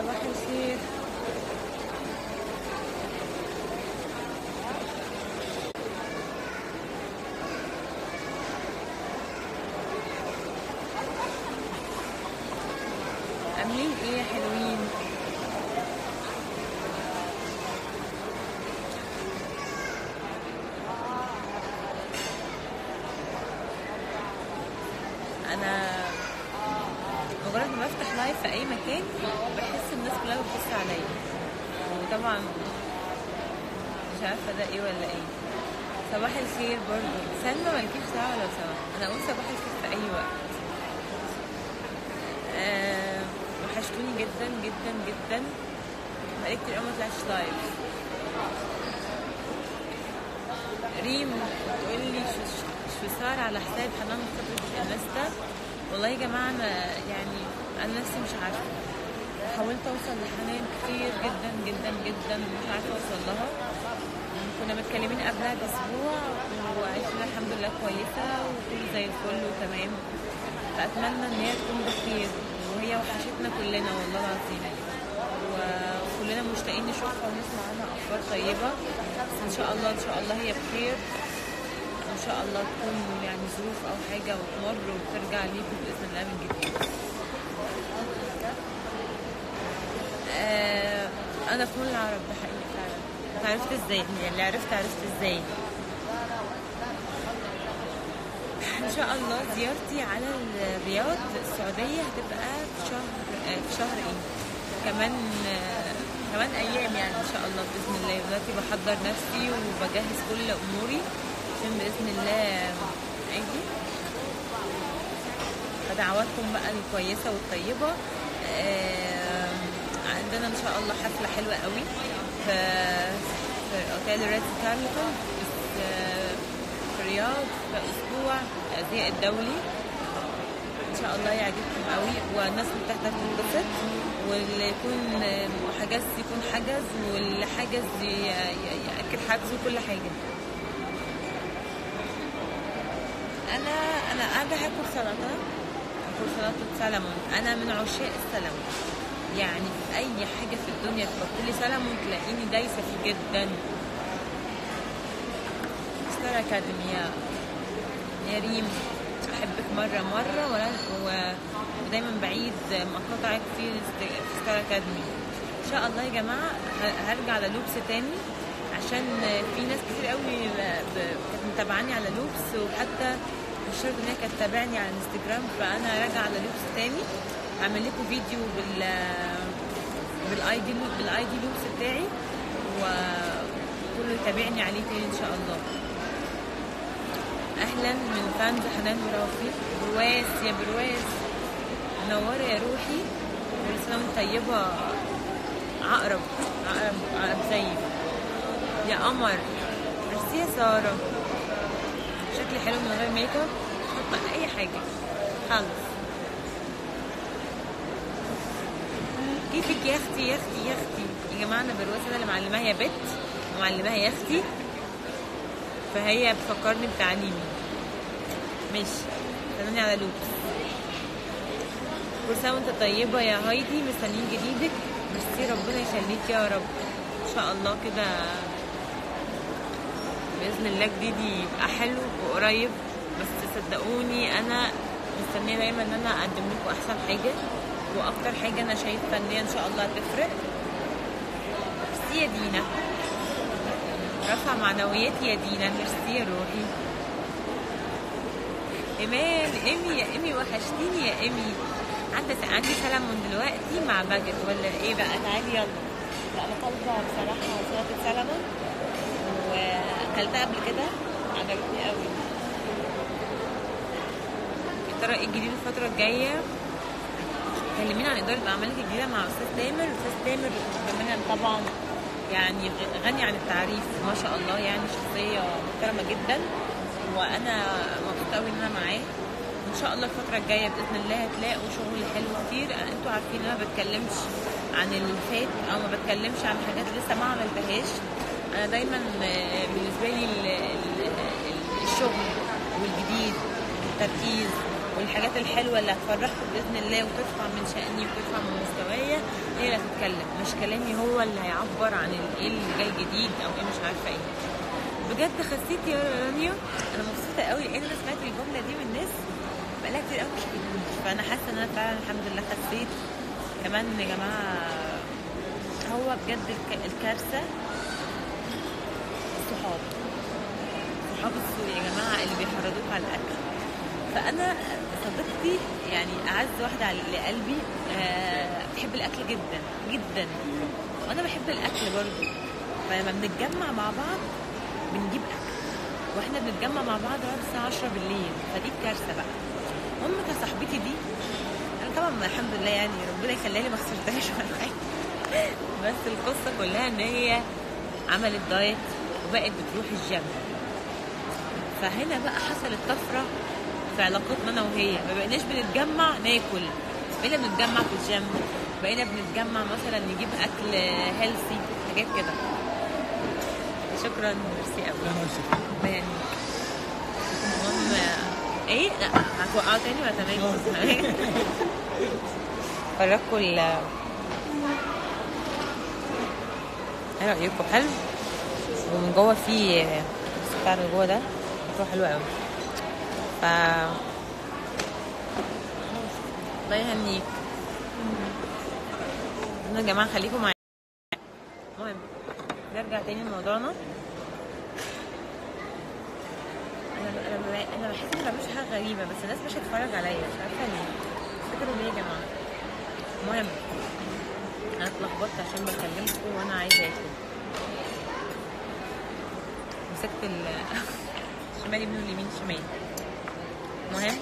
صباح الخير عاملين ايه يا حلوين انا مجرد ما بفتح لايف في اي مكان بحس الناس كلها بتبص عليا وطبعا مش عارفه ده ايه ولا ايه صباح الخير برضو سلمى مالكيش دعوه لو سمحت انا اقول صباح الخير في اي وقت آه وحشتوني جدا جدا جدا بقالي كتير قوي ما طلعتش لايف ريم بتقول لي شو صار على حساب حنان خطبة الانستا والله يا جماعة أنا يعني أنا نفسي مش عارفة حاولت أوصل لحنان كتير جدا جدا جدا مش عارفة أوصل لها كنا متكلمين قبلها بأسبوع وعشنا الحمد لله كويسة وكل زي الفل وتمام فأتمنى إن هي تكون بخير وهي وحشتنا كلنا والله العظيم وكلنا مشتاقين نشوفها ونسمع عنها أخبار طيبة بس إن شاء الله إن شاء الله هي بخير ان شاء الله تكون يعني ظروف او حاجه وتمر وترجع ليكم باذن الله من جديد آه انا في مول العرب ده حقيقي فعلا انت عرفت ازاي يعني اللي عرفت عرفت ازاي ان شاء الله زيارتي على الرياض السعوديه هتبقى في شهر آه في شهر ايه كمان آه كمان ايام يعني ان شاء الله باذن الله دلوقتي بحضر نفسي وبجهز كل اموري عشان باذن الله اجي فدعواتكم بقى الكويسه والطيبه آه عندنا ان شاء الله حفله حلوه قوي في في اوتيل ريد كارلتون في الرياض في اسبوع الازياء الدولي ان شاء الله يعجبكم قوي والناس اللي تحضر تنبسط واللي يكون حجز يكون حجز واللي حجز ياكد حجزه كل حاجه انا انا قاعده هاكل سلطه هاكل سلطه سلمون انا من عشاق السلمون يعني في اي حاجه في الدنيا تحط لي سلمون تلاقيني دايسه فيه جدا ستار اكاديمي يا يا ريم احبك مره مره ولا ودايما بعيد مقاطعك في في ستار اكاديمي ان شاء الله يا جماعه هرجع للوبس تاني عشان في ناس كتير قوي كانت متابعاني على لوبس وحتى مش شرط ان هي كانت تتابعني على الانستجرام فانا راجعه على لوبس تاني هعمل لكم فيديو بال بالاي دي بالاي دي لوبس بتاعي وكله يتابعني عليه تاني ان شاء الله اهلا من فانز حنان مرافي برواز يا برواز منوره يا روحي كل سنه وانت طيبه عقرب عقرب عقرب زيك يا قمر ميرسي يا ساره شكلي حلو من غير ميك اب حط اي حاجه خالص كيفك يا اختي يا اختي يا اختي يا جماعه انا برواز انا اللي معلماها يا بت ومعلماها يا اختي فهي بتفكرني بتعليمي ماشي استنوني على لوبس كل سنه وانت طيبه يا هايدي مستنيين جديدك ميرسي ربنا يخليك يا رب ان شاء الله كده باذن الله جديدي يبقى حلو وقريب بس صدقوني انا مستنيه دايما ان انا اقدم لكم احسن حاجه واكتر حاجه انا شايفه ان هي ان شاء الله هتفرق ميرسي يا دينا رفع معنوياتي يا دينا ميرسي يا روحي ايمان ايمي يا ايمي وحشتيني يا ايمي عندي عندي سلمون دلوقتي مع باجت ولا ايه بقى تعالي يلا لا انا طالبه بصراحه سلطه سلمون واكلتها قبل كده عجبتني قوي يا ترى ايه الجديد الفتره الجايه كلمينا عن اداره اعمالك الجديده مع استاذ تامر استاذ تامر بما طبعا يعني غني عن التعريف ما شاء الله يعني شخصيه محترمه جدا وانا مبسوطه قوي ان انا معاه ان شاء الله الفتره الجايه باذن الله هتلاقوا شغل حلو كتير انتوا عارفين ان انا ما بتكلمش عن اللي فات او ما بتكلمش عن حاجات لسه ما عملتهاش انا دايما بالنسبه لي الشغل والجديد والتركيز والحاجات الحلوه اللي هتفرحكم باذن الله وترفع من شاني وترفع من مستوايا هي اللي هتتكلم مش كلامي هو اللي هيعبر عن ال- ايه اللي جاي جديد او ايه مش عارفه ايه بجد خسيت يا رانيا انا مبسوطه قوي لان انا سمعت الجمله دي من ناس بقالها كتير قوي مش بتقول فانا حاسه ان انا فعلا الحمد لله خسيت كمان يا جماعه هو بجد الك- الكارثه الصحاب صحاب السوق يا جماعه اللي بيحرضوك على الاكل فانا صديقتي يعني اعز واحده على لقلبي آه، بتحب الاكل جدا جدا وانا بحب الاكل برضو فلما بنتجمع مع بعض بنجيب اكل واحنا بنتجمع مع بعض لغايه الساعه 10 بالليل فدي الكارثه بقى المهم كصاحبتي دي انا طبعا الحمد لله يعني ربنا يخليها لي ما خسرتهاش ولا حاجه بس القصه كلها ان هي عملت دايت وبقت بتروح الجيم فهنا بقى حصلت طفره في علاقتنا انا وهي ما بقيناش بنتجمع ناكل بقينا بنتجمع في الجيم بقينا بنتجمع مثلا نجيب اكل هيلثي حاجات كده شكرا ميرسي قوي انا اسف الله يعينك. المهم ايه لا هتوقعوا تاني ولا تمام فرجكوا ال ايه رايكم حلو ومن جوه في بس بتاع اللي جوه ده شكله حلو قوي ف الله يهنيك يا جماعه خليكم معايا المهم نرجع تاني لموضوعنا انا انا انا بحس اني ما بعملش حاجه غريبه بس الناس مش هتتفرج عليا مش عارفه ليه تفتكروا ليه يا جماعه المهم انا اتلخبطت عشان بكلمكم وانا عايزه اكل مسكت ال شمال يمين واليمين شمال المهم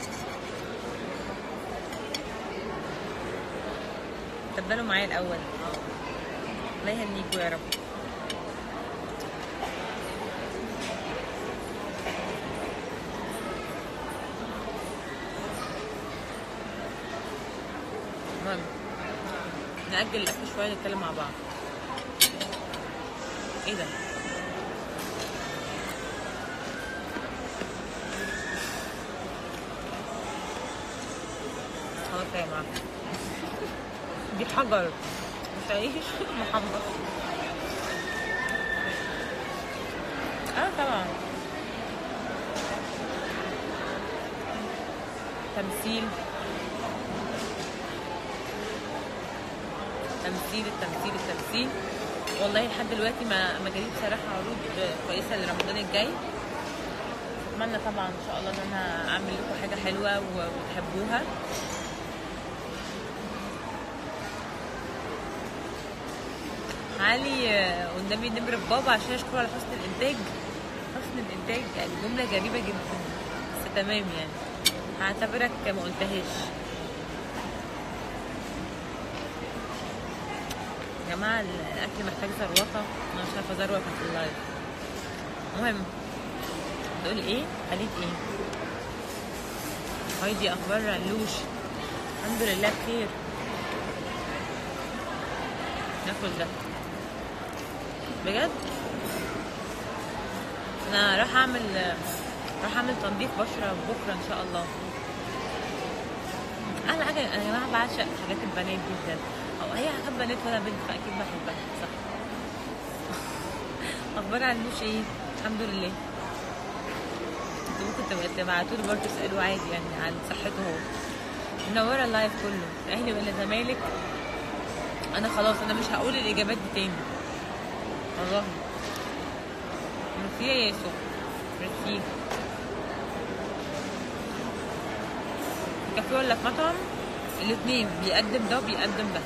تفضلوا معايا الاول الله يهنيكوا يا رب المهم نأجل الأكل شوية نتكلم مع بعض ايه ده؟ خلاص يا جماعة دي حجر مش عيش محمر اه طبعا تمثيل تمثيل التمثيل التمثيل والله لحد دلوقتي ما ما جالي بصراحه عروض كويسه لرمضان الجاي اتمنى طبعا ان شاء الله ان انا اعمل لكم حاجه حلوه و- وتحبوها علي آه، قدامي نمرة بابا عشان اشكره على حسن الانتاج حسن الانتاج يعني جمله غريبه جدا بس تمام يعني هعتبرك ما قلتهاش يا جماعة الأكل محتاج ثروته أنا مش عارفة أزروق في اللايف المهم تقول إيه؟ قالت إيه؟ هايدي أخبار علوش الحمد لله بخير ناكل ده بجد أنا راح أعمل راح أعمل تنظيف بشرة بكرة إن شاء الله أحلى حاجة أنا يا جماعة بعشق حاجات البنات جدا أو هي حاجات بنات ولا بنت فأكيد بحبها صح أخبار علوش إيه؟ الحمد لله انتوا ممكن تبقى- تبعتوا لي برضه تسألوا عادي يعني عن صحته هو منورة اللايف كله أهلي ولا زمالك أنا خلاص أنا مش هقول الإجابات دي تاني والله ميرسي يا ياسو ميرسي كافيه ولا في مطعم الاتنين بيقدم ده وبيقدم ده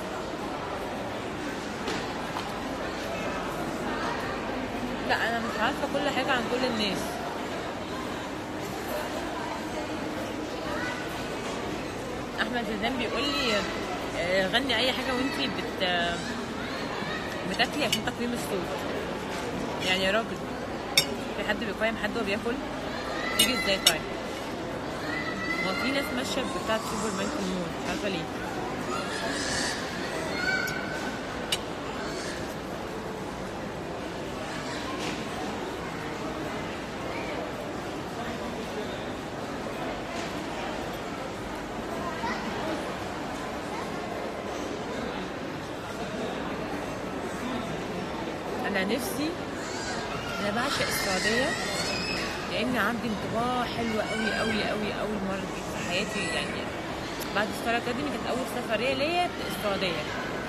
لا انا مش عارفه كل حاجه عن كل الناس احمد زيدان بيقول لي آه، غني اي حاجه وانتي بت بتاكلي عشان تقويم الصوت يعني يا راجل في حد بيقيم حد وهو بياكل تيجي ازاي طيب هو في ناس ماشيه بتاعت سوبرمان في المول مش عارفه ليه انا نفسي انا بعشق السعوديه لان عندي انطباع حلو قوي قوي قوي اول مره جيت في حياتي يعني بعد ستار اكاديمي كانت اول سفريه ليا السعوديه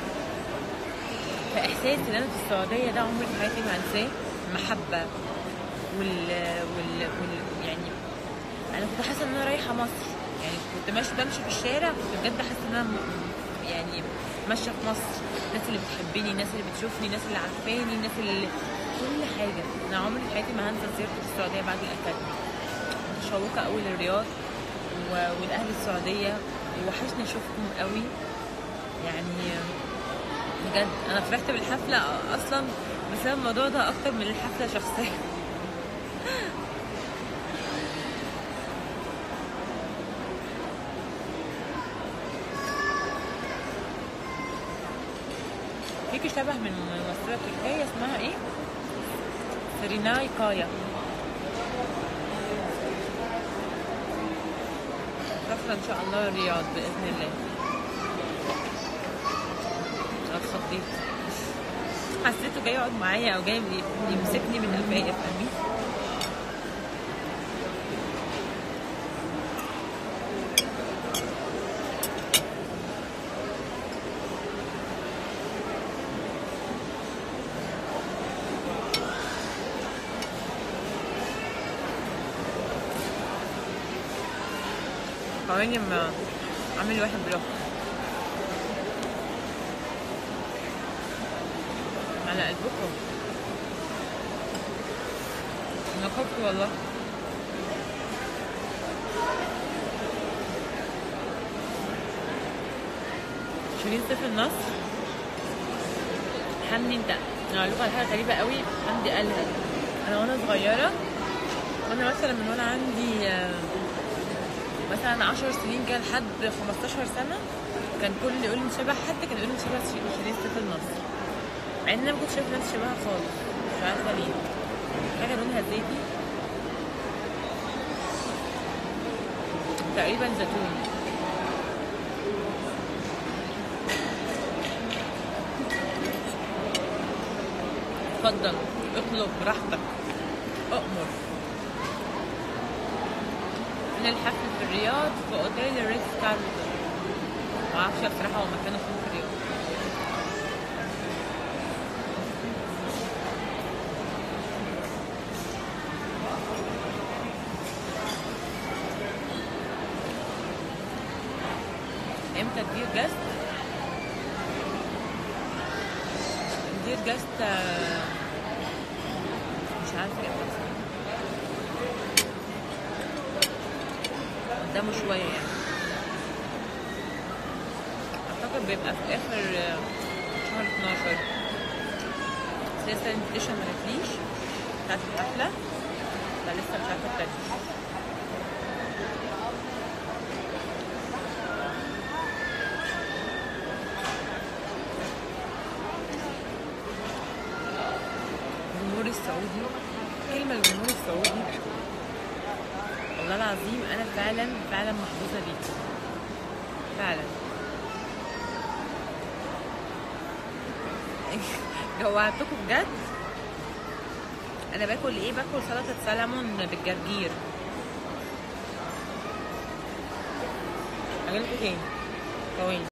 فاحساسي ان انا في السعوديه ده عمري في حياتي ما انساه محبه وال... وال... وال... يعني انا كنت حاسه ان انا رايحه مصر يعني كنت ماشي بمشي في الشارع كنت بجد حاسه ان انا م- يعني ماشيه في مصر الناس اللي بتحبني الناس اللي بتشوفني الناس اللي عارفاني الناس اللي كل حاجه انا عمري في حياتي ما هنسى زيارتي في السعوديه بعد الاكاديمي متشوقه قوي للرياض و... والاهل السعوديه وحشني اشوفكم قوي يعني بجد انا فرحت بالحفله اصلا بسبب الموضوع ده اكتر من الحفله شخصيا فيكي شبه من ممثلة تركية اسمها ايه؟ سريناي كايا سافرة ان شاء الله الرياض بإذن الله اتخضيت حسيته جاي يقعد معايا او جاي يمسكني من قفايا فاهمين؟ ثواني اما اعمل واحد بلوك على قلبكم انا خفت والله شيرين سيف النصر حمدي انت انا هقول لكم على حاجه غريبه قوي حمدي قالها انا وانا صغيره وانا مثلا من وانا عندي آه، مثلا 10 سنين كده لحد 15 سنه كان كل اللي يقول لي شبه حد كان يقول لي شبه شي- شيرين سيف النصر مع ان انا ما كنتش شايفه نفسي شبهها خالص مش عارفه ليه حاجه لونها زيتي تقريبا زيتون اتفضل اطلب براحتك اؤمر من الحفل في الرياض في اوتيل ريتز كارلتون معرفش بصراحه هو مكانه فين في الرياض امتى تدير جاست تدير جاست آه، مش عارفه امتى قدامه شويه يعني اعتقد بيبقى في اخر آه، شهر 12 بس لسه الانفيتيشن ما جاتليش بتاعت الحفله فلسه مش عارفه التاريخ الجمهور السعودي كلمة الجمهور السعودي والله العظيم أنا فعلا فعلا محظوظة بيه فعلا جوعتكم بجد أنا باكل إيه باكل سلطة سلمون بالجرجير أجيلكوا تاني ثواني